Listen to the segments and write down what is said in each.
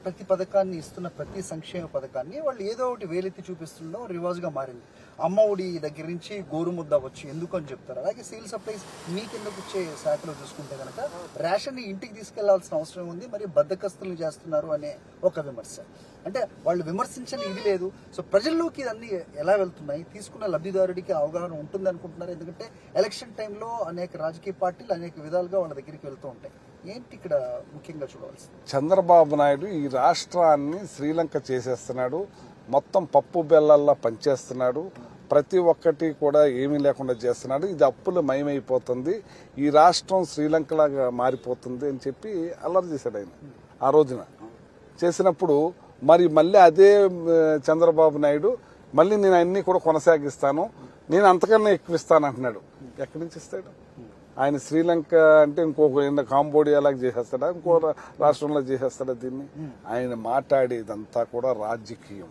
ప్రతి పథకాన్ని ఇస్తున్న ప్రతి సంక్షేమ పథకాన్ని వాళ్ళు ఏదో ఒకటి వేలెత్తి చూపిస్తుండడం రివాజ్గా మారింది అమ్మ ఒడి దగ్గర నుంచి గోరుముద్ద అవ్వచ్చు ఎందుకు అని చెప్తారు అలాగే సివిల్ సప్లైస్ మీకెందుకు వచ్చే శాఖలో చూసుకుంటే కనుక రేషన్ ఇంటికి తీసుకెళ్లాల్సిన అవసరం ఉంది మరి బద్దకస్తులు చేస్తున్నారు అనే ఒక విమర్శ అంటే వాళ్ళు విమర్శించని ఇది లేదు సో ప్రజల్లోకి ఇదన్నీ ఎలా వెళ్తున్నాయి తీసుకున్న లబ్ధిదారుడికి అవగాహన ఉంటుంది అనుకుంటున్నారు ఎందుకంటే ఎలక్షన్ టైంలో అనేక రాజకీయ పార్టీలు అనేక విధాలుగా వాళ్ళ దగ్గరికి వెళ్తూ ఉంటాయి ఏంటి ఇక్కడ ముఖ్యంగా చూడవలసింది చంద్రబాబు నాయుడు ఈ రాష్ట్రాన్ని శ్రీలంక చేసేస్తున్నాడు మొత్తం పప్పు బెల్లల్లా పనిచేస్తున్నాడు ప్రతి ఒక్కటి కూడా ఏమీ లేకుండా చేస్తున్నాడు ఇది అప్పులు మయమైపోతుంది ఈ రాష్ట్రం శ్రీలంకలాగా మారిపోతుంది అని చెప్పి అల్లరి చేశాడు ఆయన ఆ రోజున చేసినప్పుడు మరి మళ్ళీ అదే ఆ, చంద్రబాబు నాయుడు మళ్ళీ నేను అన్ని కూడా కొనసాగిస్తాను నేను అంతకన్నా ఎక్కువ ఇస్తాను అంటున్నాడు ఎక్కడి నుంచి ఇస్తాడు ఆయన శ్రీలంక అంటే ఇంకొక ఏందో కాంబోడియా లాగా చేసేస్తాడా ఇంకో రా- రాష్ట్రంలో చేసేస్తాడా దీన్ని ఆయన మాట్లాడేదంతా కూడా రాజకీయం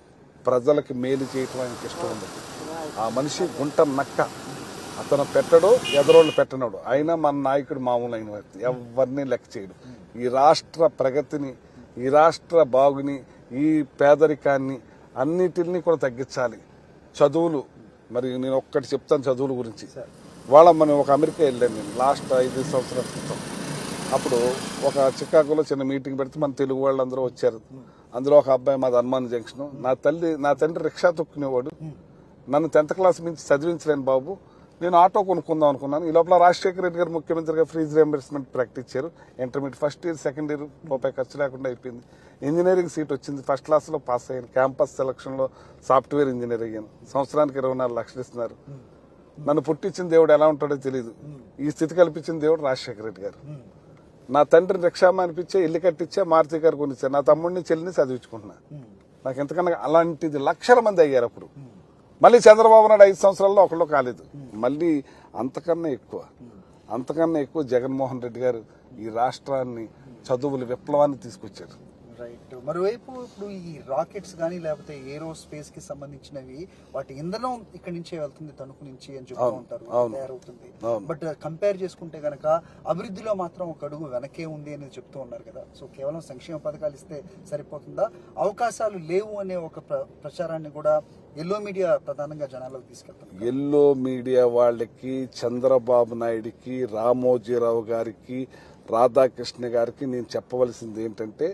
ప్రజలకి మేలు చేయటం ఆయనకి ఇష్టం ఉండదు ఆ మనిషి గుంట నక్క అతను పెట్టడు ఎదరోళ్ళు పెట్టనడు అయినా మన నాయకుడు మామూలు అయిన వ్యక్తి ఎవరిని లెక్క చేయడు ఈ రాష్ట్ర ప్రగతిని ఈ రాష్ట్ర బాగుని ఈ పేదరికాన్ని అన్నిటిని కూడా తగ్గించాలి చదువులు మరి నేను ఒక్కటి చెప్తాను చదువుల గురించి వాళ్ళ మనం ఒక అమెరికా వెళ్ళాను నేను లాస్ట్ ఐదు సంవత్సరాల క్రితం అప్పుడు ఒక చికాగోలో చిన్న మీటింగ్ పెడితే మన తెలుగు వాళ్ళందరూ వచ్చారు అందులో ఒక అబ్బాయి మాది హనుమాన్ జంక్షన్ నా తల్లి నా తండ్రి రిక్షా తొక్కునేవాడు నన్ను టెన్త్ క్లాస్ నుంచి చదివించలేను బాబు నేను ఆటో కొనుక్కుందాం అనుకున్నాను ఈ లోపల రాజశేఖర రెడ్డి గారు ముఖ్యమంత్రిగా ఫ్రీజ్ రియంబర్స్మెంట్ ప్రకటించారు intermediate first year second year రూపాయి ఖర్చు లేకుండా అయిపోయింది ఇంజనీరింగ్ సీట్ వచ్చింది ఫస్ట్ క్లాస్ లో పాస్ అయ్యాను క్యాంపస్ సెలక్షన్ లో సాఫ్ట్వేర్ ఇంజనీర్ అయ్యాను సంవత్సరానికి ఇరవై నాలుగు లక్షలు ఇస్తున్నారు నన్ను పుట్టించిన దేవుడు ఎలా ఉంటాడో తెలియదు ఈ స్థితి కల్పించిన దేవుడు రాజశేఖర రెడ్డి గారు నా తండ్రి రిక్షామా అనిపించే ఇల్లు కట్టించే మారుతి గారు కొనిచ్చారు నా తమ్ముడిని చెల్లిని చదివించుకుంటున్నా నాకు ఎంతకన్నా అలాంటిది లక్షల మంది అయ్యారు అప్పుడు మళ్ళీ చంద్రబాబు నాయుడు ఐదు సంవత్సరాల్లో ఒకళ్ళు కాలేదు మళ్ళీ అంతకన్నా ఎక్కువ అంతకన్నా ఎక్కువ జగన్మోహన్ రెడ్డి గారు ఈ రాష్ట్రాన్ని చదువుల విప్లవాన్ని తీసుకొచ్చారు రైట్ మరోవైపు ఇప్పుడు ఈ రాకెట్స్ కానీ లేకపోతే ఏరో స్పేస్ కి సంబంధించినవి వాటి ఇంధనం ఇక్కడి నుంచే వెళ్తుంది తణుకు నుంచి అని చెప్తూ ఉంటారు అవును. తయారవుతుంది అవును. బట్ కంపేర్ చేసుకుంటే గనక అభివృద్ధిలో మాత్రం ఒక అడుగు వెనకే ఉంది అని చెప్తూ ఉన్నారు కదా సో కేవలం సంక్షేమ పథకాలు ఇస్తే సరిపోతుందా అవకాశాలు లేవు అనే ఒక ప్ర- ప్రచారాన్ని కూడా ఎల్లో మీడియా ప్రధానంగా జనాలకు తీసుకెళ్తారు ఎల్లో మీడియా వాళ్ళకి చంద్రబాబు నాయుడికి రామోజీరావు గారికి రాధాకృష్ణ గారికి నేను చెప్పవలసింది ఏంటంటే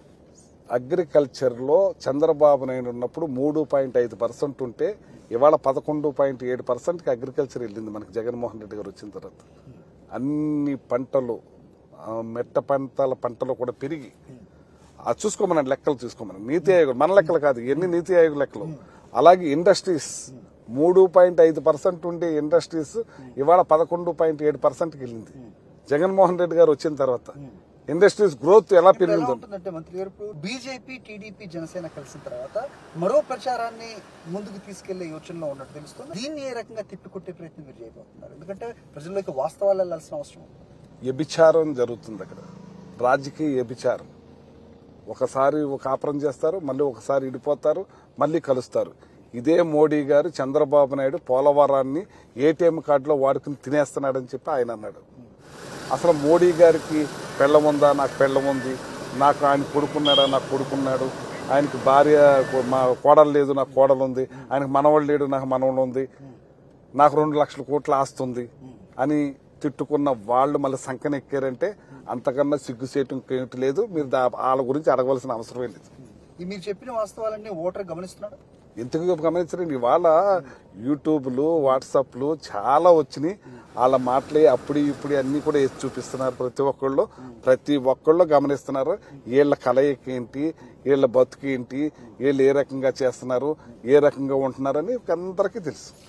అగ్రికల్చర్లో చంద్రబాబు నాయుడు ఉన్నప్పుడు మూడు పాయింట్ ఐదు పర్సెంట్ ఉంటే ఇవాళ పదకొండు పాయింట్ ఏడు పర్సెంట్కి అగ్రికల్చర్ వెళ్ళింది మనకి జగన్మోహన్ రెడ్డి గారు వచ్చిన తర్వాత అన్ని పంటలు ఆ, మెట్ట పంటల పంటలు కూడా పెరిగి అది చూసుకోమని లెక్కలు చూసుకోమని నీతి ఆయోగ్ మన లెక్కలు కాదు ఎన్ని నీతి ఆయోగ్ లెక్కలు అలాగే ఇండస్ట్రీస్ మూడు పాయింట్ ఐదు పర్సెంట్ ఉండే ఇండస్ట్రీస్ ఇవాళ పదకొండు పాయింట్ ఏడు పర్సెంట్కి వెళ్ళింది జగన్మోహన్ రెడ్డి గారు వచ్చిన తర్వాత ఇండస్ట్రీస్ గ్రోత్ ఎలా ఇప్పుడు ఎలా పెరిగిందో ఉంటుందంటే మంత్రి గారు ఇప్పుడు బీజేపీ టీడీపీ జనసేన కలిసిన తర్వాత మరో ప్రచారాన్ని ముందుకు తీసుకెళ్లే యోచనలో ఉన్నట్టు తెలుస్తుంది దీన్ని ఏ రకంగా తిప్పికొట్టే ప్రయత్నం మీరు చేయబోతున్నారు ఎందుకంటే ప్రజల్లోకి వాస్తవాలు వెళ్లాల్సిన అవసరం ఉంది వ్యభిచారం జరుగుతుంది అక్కడ రాజకీయ వ్యభిచారం ఒకసారి ఒక కాపురం చేస్తారు మళ్ళీ ఒకసారి ఇడిపోతారు మళ్ళీ కలుస్తారు ఇదే మోడీ గారు చంద్రబాబు నాయుడు పోలవరాన్ని ఏటీఎం కార్డులో వాడుకుని తినేస్తున్నాడని చెప్పి ఆయన అన్నాడు అసలు మోడీ గారికి పెళ్ళం ఉందా నాకు పెళ్ళం ఉంది నాకు ఆయన కొడుకున్నాడా నాకు కొడుకున్నాడు ఆయనకి భార్య మా కోడలు లేదు నాకు కోడలు ఉంది ఆయనకు మనవాళ్ళు లేడు నాకు మనవాళ్ళు ఉంది నాకు రెండు లక్షల కోట్ల ఆస్తుంది అని తిట్టుకున్న వాళ్ళు మళ్ళీ సంకనెక్కారంటే అంతకన్నా సిగ్గుసేయటం ఇంకేంటి లేదు మీరు దా- వాళ్ళ గురించి అడగవలసిన అవసరమే లేదు ఈ మీరు చెప్పిన వాస్తవాలన్నీ ఓటర్ గమనిస్తున్నాడు ఎందుకు గమనించండి ఇవాళ యూట్యూబ్లు వాట్సాప్లు చాలా వచ్చినాయి వాళ్ళ మాటలే అప్పుడు ఇప్పుడు అన్ని కూడా వేసి చూపిస్తున్నారు ప్రతి ఒక్కళ్ళు ప్రతి ఒక్కళ్ళు గమనిస్తున్నారు వీళ్ళ కలయిక ఏంటి వీళ్ళ బతుకు ఏంటి వీళ్ళు ఏ రకంగా చేస్తున్నారు ఏ రకంగా ఉంటున్నారని అందరికీ తెలుసు